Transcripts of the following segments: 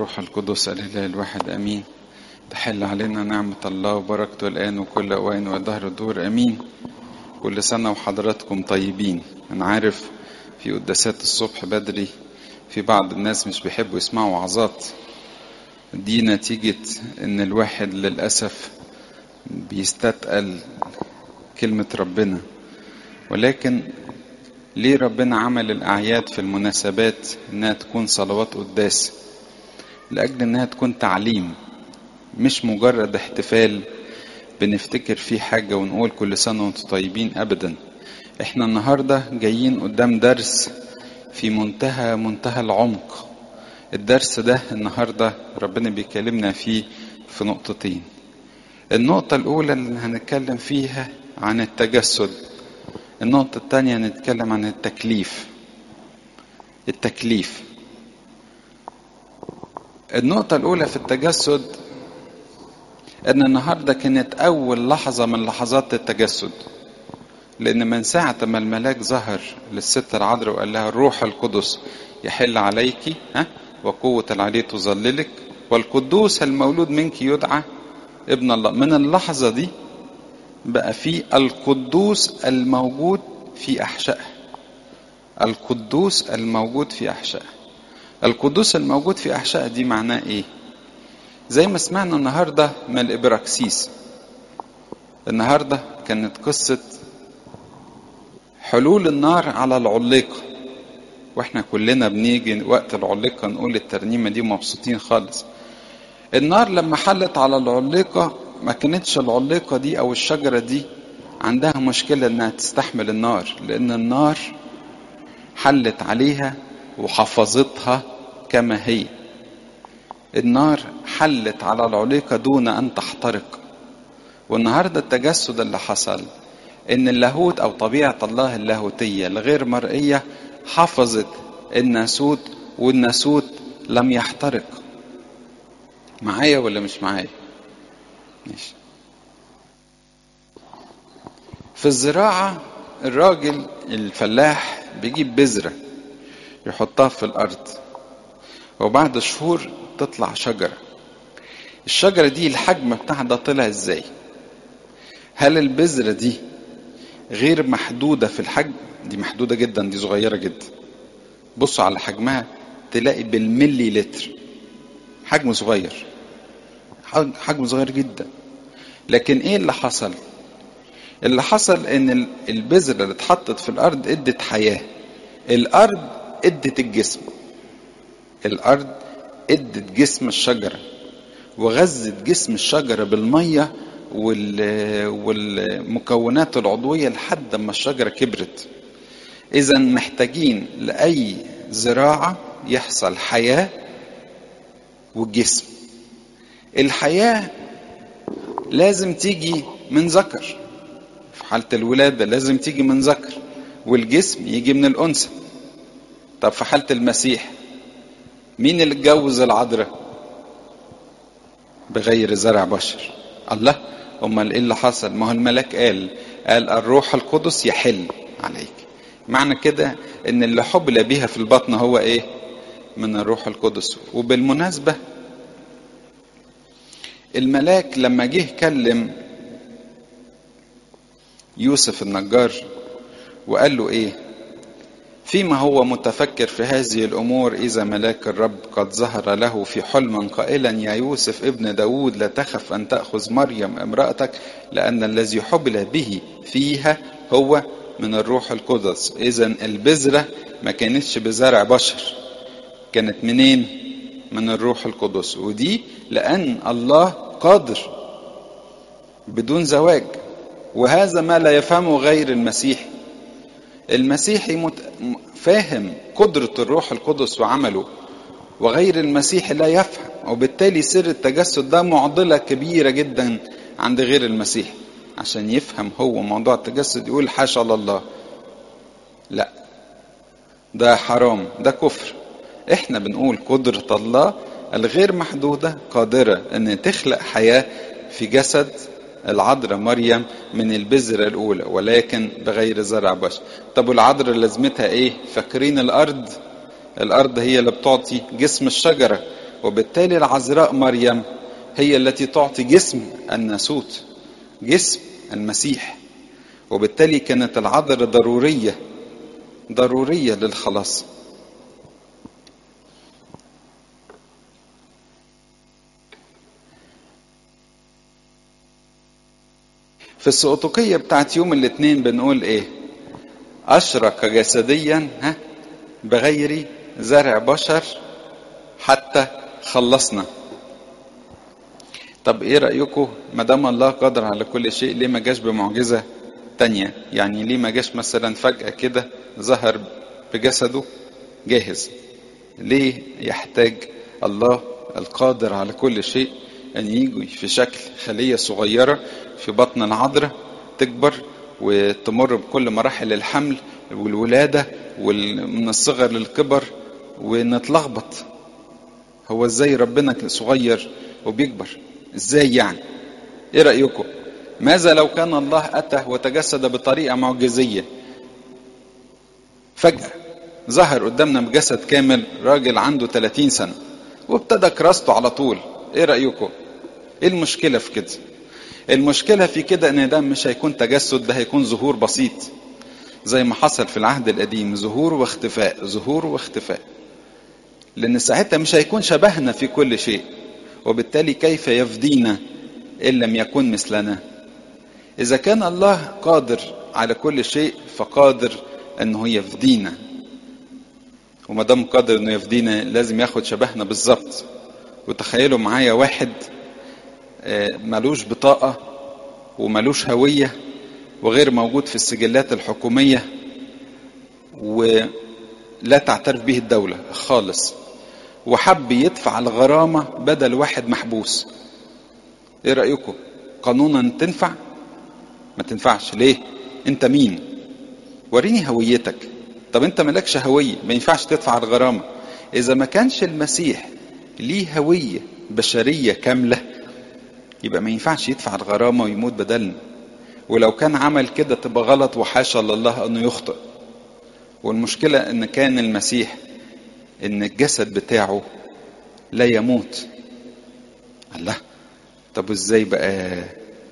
والروح القدس الإله الواحد أمين تحل علينا نعمة الله وبركته الآن وكل أوان ودهر الدور أمين كل سنة وحضراتكم طيبين أنا عارف في قداسات الصبح بدري في بعض الناس مش بيحبوا يسمعوا وعظات دي نتيجة إن الواحد للأسف بيستثقل كلمة ربنا ولكن ليه ربنا عمل الأعياد في المناسبات إنها تكون صلوات قداس لأجل إنها تكون تعليم مش مجرد احتفال بنفتكر فيه حاجة ونقول كل سنة وانتم طيبين أبدا احنا النهاردة جايين قدام درس في منتهى منتهى العمق الدرس ده النهاردة ربنا بيكلمنا فيه في نقطتين النقطة الأولى اللي هنتكلم فيها عن التجسد النقطة الثانية هنتكلم عن التكليف التكليف النقطة الأولى في التجسد إن النهاردة كانت أول لحظة من لحظات التجسد لأن من ساعة ما الملاك ظهر للست العذراء وقال لها الروح القدس يحل عليك ها وقوة العلي تظللك والقدوس المولود منك يدعى ابن الله من اللحظة دي بقى في القدوس الموجود في أحشائها القدوس الموجود في أحشائها القدوس الموجود في أحشائها دي معناه إيه زي ما سمعنا النهاردة من الإبراكسيس النهاردة كانت قصة حلول النار على العليقة واحنا كلنا بنيجي وقت العليقة نقول الترنيمة دي مبسوطين خالص النار لما حلت على العليقة ما كانتش العليقة دي أو الشجرة دي عندها مشكلة إنها تستحمل النار لأن النار حلت عليها وحفظتها كما هي النار حلت على العليقة دون أن تحترق والنهاردة التجسد اللي حصل إن اللاهوت أو طبيعة الله اللاهوتية الغير مرئية حفظت الناسوت والناسوت لم يحترق معايا ولا مش معايا ماشي في الزراعة الراجل الفلاح بيجيب بذرة يحطها في الأرض وبعد شهور تطلع شجرة الشجرة دي الحجم بتاعها ده طلع ازاي هل البذرة دي غير محدودة في الحجم دي محدودة جدا دي صغيرة جدا بصوا على حجمها تلاقي بالملي لتر حجم صغير حجم صغير جدا لكن ايه اللي حصل اللي حصل ان البذرة اللي اتحطت في الارض ادت حياة الارض ادت الجسم الارض ادت جسم الشجرة وغذت جسم الشجرة بالمية والمكونات العضوية لحد ما الشجرة كبرت اذا محتاجين لاي زراعة يحصل حياة والجسم الحياة لازم تيجي من ذكر في حالة الولادة لازم تيجي من ذكر والجسم يجي من الأنثى طب في حالة المسيح مين اللي اتجوز العذراء بغير زرع بشر الله امال ايه اللي حصل ما هو الملاك قال قال الروح القدس يحل عليك معنى كده ان اللي حبل بيها في البطن هو ايه من الروح القدس وبالمناسبه الملاك لما جه كلم يوسف النجار وقال له ايه فيما هو متفكر في هذه الأمور إذا ملاك الرب قد ظهر له في حلم قائلا يا يوسف ابن داود لا تخف أن تأخذ مريم امرأتك لأن الذي حبل به فيها هو من الروح القدس إذا البذرة ما كانتش بزرع بشر كانت منين من الروح القدس ودي لأن الله قادر بدون زواج وهذا ما لا يفهمه غير المسيحي المسيحي مت... فاهم قدرة الروح القدس وعمله وغير المسيحي لا يفهم وبالتالي سر التجسد ده معضلة كبيرة جدا عند غير المسيحي عشان يفهم هو موضوع التجسد يقول حاشا لله لا ده حرام ده كفر احنا بنقول قدرة الله الغير محدودة قادرة ان تخلق حياة في جسد العذراء مريم من البذرة الأولى ولكن بغير زرع بشر طب والعذراء لازمتها إيه فاكرين الأرض الأرض هي اللي بتعطي جسم الشجرة وبالتالي العذراء مريم هي التي تعطي جسم الناسوت جسم المسيح وبالتالي كانت العذراء ضرورية ضرورية للخلاص في السقطوكية بتاعت يوم الاثنين بنقول ايه اشرك جسديا ها بغير زرع بشر حتى خلصنا طب ايه رأيكم ما دام الله قادر على كل شيء ليه ما جاش بمعجزة تانية يعني ليه ما جاش مثلا فجأة كده ظهر بجسده جاهز ليه يحتاج الله القادر على كل شيء أن يجي في شكل خلية صغيرة في بطن العذراء تكبر وتمر بكل مراحل الحمل والولادة ومن الصغر للكبر ونتلخبط هو ازاي ربنا صغير وبيكبر ازاي يعني ايه رأيكم ماذا لو كان الله أتى وتجسد بطريقة معجزية فجأة ظهر قدامنا بجسد كامل راجل عنده 30 سنة وابتدى كراسته على طول ايه رأيكم ايه المشكلة في كده المشكلة في كده ان ده مش هيكون تجسد ده هيكون ظهور بسيط زي ما حصل في العهد القديم ظهور واختفاء ظهور واختفاء لان ساعتها مش هيكون شبهنا في كل شيء وبالتالي كيف يفدينا ان لم يكن مثلنا اذا كان الله قادر على كل شيء فقادر انه يفدينا وما دام قادر انه يفدينا لازم ياخد شبهنا بالظبط وتخيلوا معايا واحد ملوش بطاقة وملوش هوية وغير موجود في السجلات الحكومية ولا تعترف به الدولة خالص وحب يدفع الغرامة بدل واحد محبوس ايه رأيكم قانونا تنفع ما تنفعش ليه انت مين وريني هويتك طب انت مالكش هوية ما ينفعش تدفع الغرامة اذا ما كانش المسيح ليه هوية بشرية كاملة يبقى ما ينفعش يدفع الغرامة ويموت بدلنا ولو كان عمل كده تبقى غلط وحاشا لله انه يخطئ والمشكلة ان كان المسيح ان الجسد بتاعه لا يموت الله طب ازاي بقى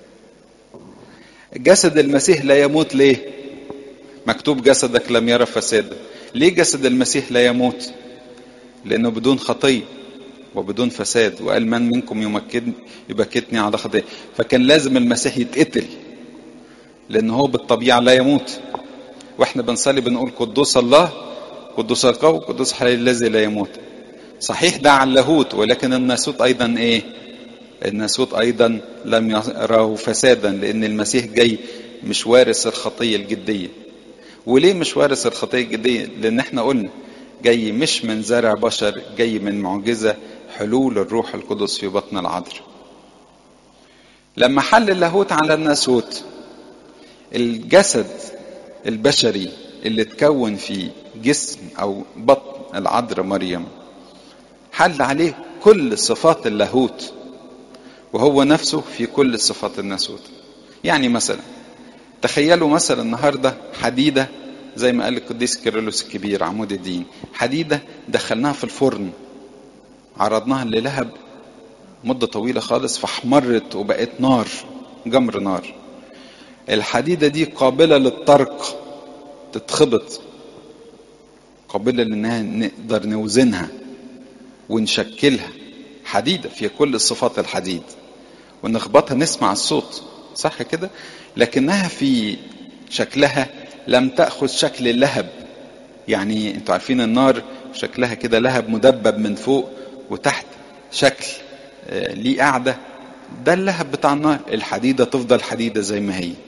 جسد المسيح لا يموت ليه مكتوب جسدك لم يرى فسادا ليه جسد المسيح لا يموت لانه بدون خطيه وبدون فساد وقال من منكم يمكن يبكتني على خطيه فكان لازم المسيح يتقتل لان هو بالطبيعه لا يموت واحنا بنصلي بنقول قدوس الله قدوس القوي قدوس حي الذي لا يموت صحيح ده على اللاهوت ولكن الناسوت ايضا ايه الناسوت ايضا لم يراه فسادا لان المسيح جاي مش وارث الخطيه الجديه وليه مش وارث الخطيه الجديه لان احنا قلنا جاي مش من زرع بشر جاي من معجزه حلول الروح القدس في بطن العذراء لما حل اللاهوت على الناسوت الجسد البشري اللي اتكون في جسم او بطن العذراء مريم حل عليه كل صفات اللاهوت وهو نفسه في كل صفات الناسوت يعني مثلا تخيلوا مثلا النهارده حديده زي ما قال القديس كيرلس الكبير عمود الدين حديده دخلناها في الفرن عرضناها للهب مدة طويلة خالص فاحمرت وبقت نار جمر نار الحديدة دي قابلة للطرق تتخبط قابلة لانها نقدر نوزنها ونشكلها حديدة فيها كل صفات الحديد ونخبطها نسمع الصوت صح كده لكنها في شكلها لم تأخذ شكل اللهب يعني انتوا عارفين النار شكلها كده لهب مدبب من فوق وتحت شكل ليه قاعدة ده اللهب بتاع النار الحديدة تفضل حديدة زي ما هي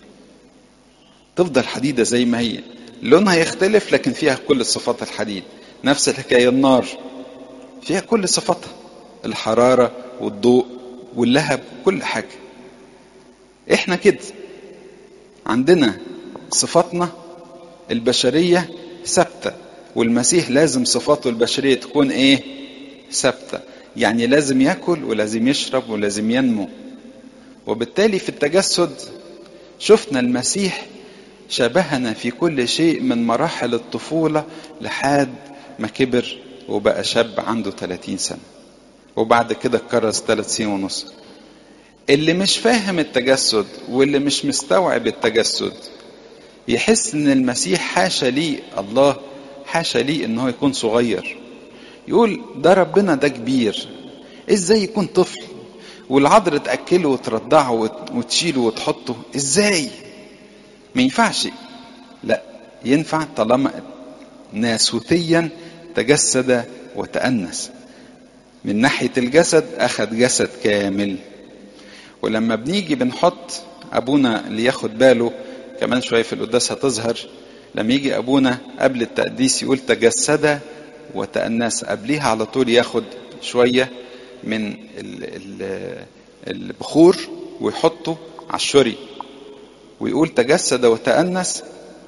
تفضل حديدة زي ما هي لونها يختلف لكن فيها كل صفات الحديد نفس الحكاية النار فيها كل صفاتها الحرارة والضوء واللهب كل حاجة احنا كده عندنا صفاتنا البشرية ثابتة والمسيح لازم صفاته البشرية تكون ايه ثابتة يعني لازم ياكل ولازم يشرب ولازم ينمو وبالتالي في التجسد شفنا المسيح شبهنا في كل شيء من مراحل الطفولة لحد ما كبر وبقى شاب عنده 30 سنة وبعد كده اتكرس ثلاث سنين ونص اللي مش فاهم التجسد واللي مش مستوعب التجسد يحس ان المسيح حاشا ليه الله حاشا ليه ان هو يكون صغير يقول ده ربنا ده كبير ازاي يكون طفل والعذر تاكله وترضعه وتشيله وتحطه ازاي ما ينفعش لا ينفع طالما ناسوتيا تجسد وتأنس من ناحية الجسد أخذ جسد كامل ولما بنيجي بنحط أبونا اللي ياخد باله كمان شوية في القداس هتظهر لما يجي أبونا قبل التقديس يقول تجسد وتأنس قبليها على طول ياخد شوية من البخور ويحطه على الشري ويقول تجسد وتأنس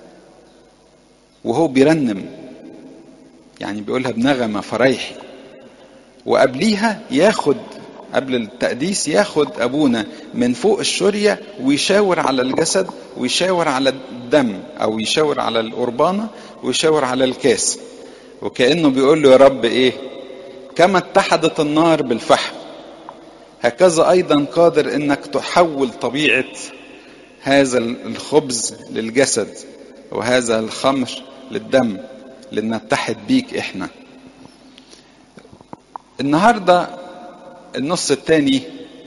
وهو بيرنم يعني بيقولها بنغمة فرايحي وقبليها ياخد قبل التقديس ياخد أبونا من فوق الشرية ويشاور على الجسد ويشاور على الدم أو يشاور على القربانة ويشاور على الكاس وكأنه بيقول له يا رب إيه كما اتحدت النار بالفحم هكذا أيضا قادر إنك تحول طبيعة هذا الخبز للجسد وهذا الخمر للدم لنتحد بيك احنا النهارده النص الثاني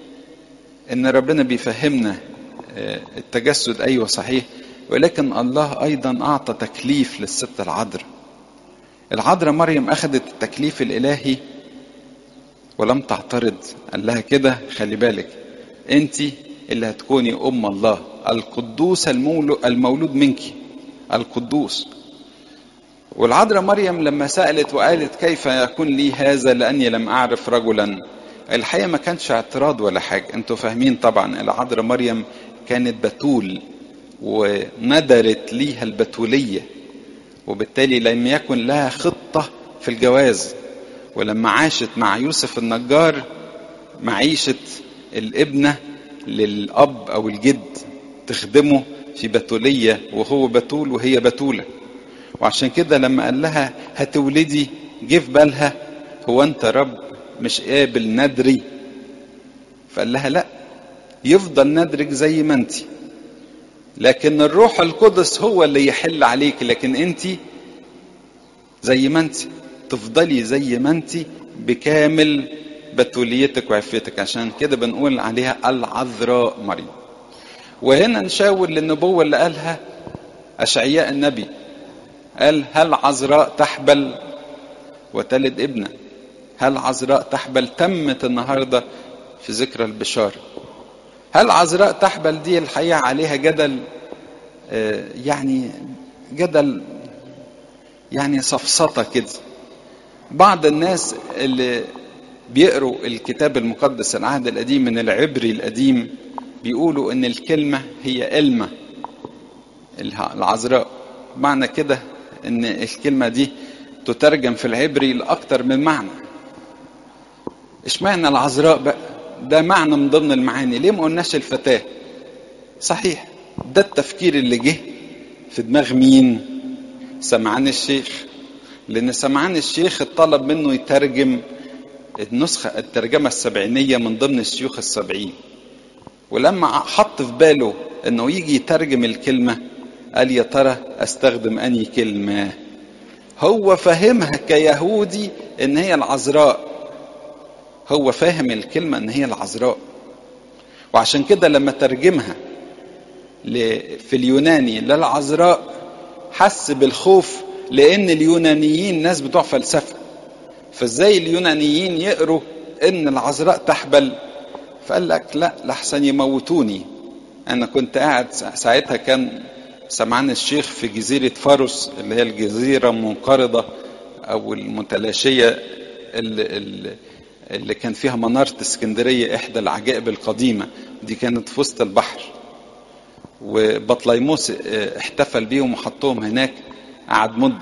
ان ربنا بيفهمنا التجسد ايوه صحيح ولكن الله ايضا اعطى تكليف للست العذراء العذراء مريم اخذت التكليف الالهي ولم تعترض قال لها كده خلي بالك انت اللي هتكوني ام الله القدوس المولود منك القدوس والعذراء مريم لما سألت وقالت كيف يكون لي هذا لأني لم أعرف رجلا الحقيقة ما كانش اعتراض ولا حاجة انتوا فاهمين طبعا العذراء مريم كانت بتول وندرت ليها البتولية وبالتالي لم يكن لها خطة في الجواز ولما عاشت مع يوسف النجار معيشة الابنة للأب أو الجد تخدمه في بتولية وهو بتول وهي بتولة وعشان كده لما قال لها هتولدي جه في بالها هو انت رب مش قابل ندري فقال لها لا يفضل ندرك زي ما انت لكن الروح القدس هو اللي يحل عليك لكن انت زي ما انت تفضلي زي ما انت بكامل بتوليتك وعفتك عشان كده بنقول عليها العذراء مريم وهنا نشاور للنبوة اللي قالها أشعياء النبي قال هل عذراء تحبل وتلد ابنا هل عذراء تحبل تمت النهاردة في ذكرى البشارة هل عذراء تحبل دي الحقيقة عليها جدل يعني جدل يعني سفسطة كده بعض الناس اللي بيقروا الكتاب المقدس العهد القديم من العبري القديم بيقولوا ان الكلمة هي إلمة العذراء معنى كده ان الكلمة دي تترجم في العبري لأكتر من معنى اشمعنى العذراء بقى ده معنى من ضمن المعاني ليه ما قلناش الفتاة صحيح ده التفكير اللي جه في دماغ مين سمعان الشيخ لان سمعان الشيخ اتطلب منه يترجم النسخة الترجمة السبعينية من ضمن الشيوخ السبعين ولما حط في باله انه يجي يترجم الكلمة قال يا ترى استخدم اني كلمة هو فاهمها كيهودي ان هي العذراء هو فاهم الكلمة ان هي العذراء وعشان كده لما ترجمها في اليوناني للعذراء حس بالخوف لان اليونانيين ناس بتوع فلسفه فازاي اليونانيين يقروا ان العذراء تحبل فقال لك لا لحسن يموتوني انا كنت قاعد ساعتها كان سمعان الشيخ في جزيرة فاروس اللي هي الجزيرة المنقرضة او المتلاشية اللي, اللي كان فيها منارة اسكندرية احدى العجائب القديمة دي كانت في وسط البحر وبطليموس احتفل بيهم وحطهم هناك قعد مدة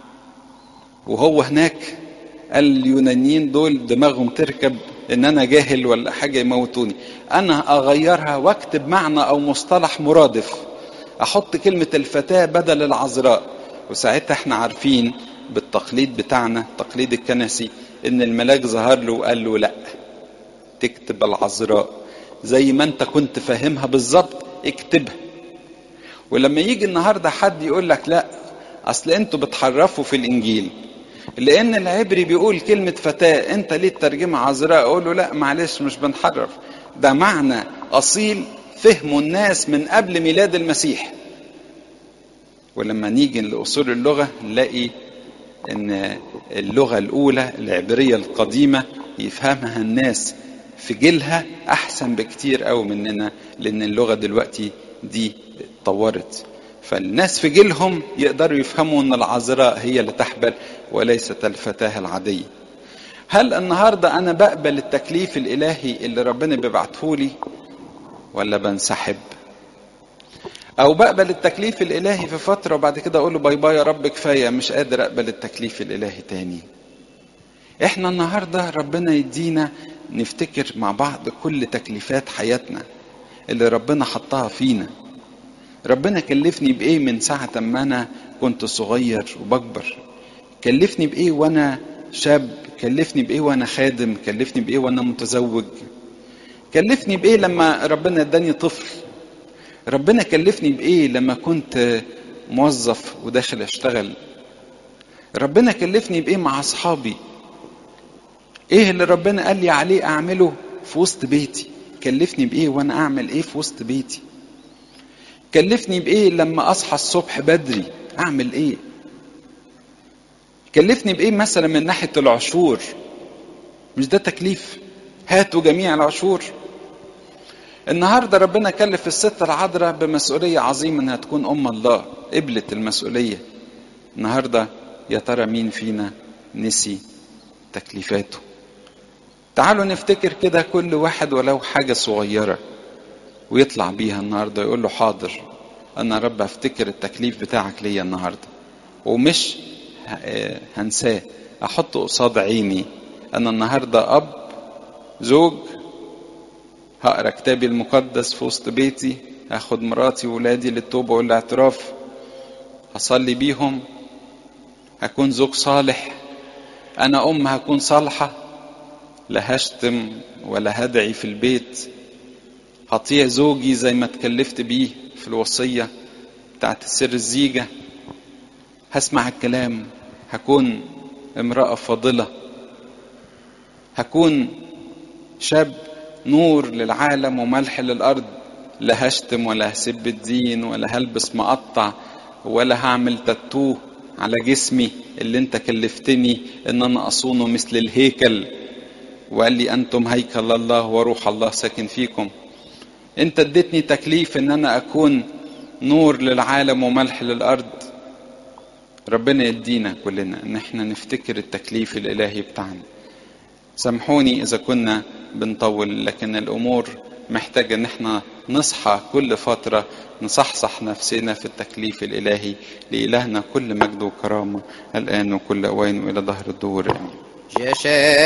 وهو هناك قال اليونانيين دول دماغهم تركب ان انا جاهل ولا حاجة يموتوني انا اغيرها واكتب معنى او مصطلح مرادف احط كلمة الفتاة بدل العذراء وساعتها احنا عارفين بالتقليد بتاعنا التقليد الكنسي ان الملاك ظهر له وقال له لا تكتب العذراء زي ما انت كنت فاهمها بالظبط اكتبها ولما يجي النهارده حد يقول لك لا اصل انتوا بتحرفوا في الانجيل لان العبري بيقول كلمه فتاه انت ليه ترجمه عذراء اقول له لا معلش مش بنحرف ده معنى اصيل فهمه الناس من قبل ميلاد المسيح ولما نيجي لاصول اللغه نلاقي ان اللغه الاولى العبريه القديمه يفهمها الناس في جيلها احسن بكتير قوي مننا لان اللغه دلوقتي دي اتطورت فالناس في جيلهم يقدروا يفهموا ان العذراء هي اللي تحبل وليست الفتاه العاديه هل النهارده انا بقبل التكليف الالهي اللي ربنا بيبعته لي ولا بنسحب او بقبل التكليف الالهي في فتره وبعد كده اقول له باي باي يا رب كفايه مش قادر اقبل التكليف الالهي تاني احنا النهارده ربنا يدينا نفتكر مع بعض كل تكليفات حياتنا اللي ربنا حطها فينا ربنا كلفني بايه من ساعه ما انا كنت صغير وبكبر كلفني بايه وانا شاب كلفني بايه وانا خادم كلفني بايه وانا متزوج كلفني بايه لما ربنا اداني طفل ربنا كلفني بايه لما كنت موظف وداخل اشتغل ربنا كلفني بايه مع اصحابي ايه اللي ربنا قال لي عليه اعمله في وسط بيتي كلفني بايه وانا اعمل ايه في وسط بيتي كلفني بايه لما اصحى الصبح بدري اعمل ايه كلفني بايه مثلا من ناحيه العشور مش ده تكليف هاتوا جميع العشور النهارده ربنا كلف الست العذراء بمسؤوليه عظيمه انها تكون ام الله قبلت المسؤوليه النهارده يا ترى مين فينا نسي تكليفاته تعالوا نفتكر كده كل واحد ولو حاجه صغيره ويطلع بيها النهارده يقول له حاضر انا رب افتكر التكليف بتاعك ليا النهارده ومش هنساه احط قصاد عيني انا النهارده اب زوج هقرا كتابي المقدس في وسط بيتي هاخد مراتي وولادي للتوبه والاعتراف هصلي بيهم هكون زوج صالح انا ام هكون صالحه لا هشتم ولا هدعي في البيت هطيع زوجي زي ما اتكلفت بيه في الوصيه بتاعت السر الزيجه هسمع الكلام هكون امراه فاضله هكون شاب نور للعالم وملح للارض لا هشتم ولا هسب الدين ولا هلبس مقطع ولا هعمل تاتوه على جسمي اللي انت كلفتني ان انا اصونه مثل الهيكل وقال لي انتم هيكل الله وروح الله ساكن فيكم انت اديتني تكليف ان انا اكون نور للعالم وملح للارض ربنا يدينا كلنا ان احنا نفتكر التكليف الالهي بتاعنا سامحوني اذا كنا بنطول لكن الامور محتاجه ان احنا نصحى كل فتره نصحصح نفسنا في التكليف الالهي لالهنا كل مجد وكرامه الان وكل اوان والى ظهر الدور امين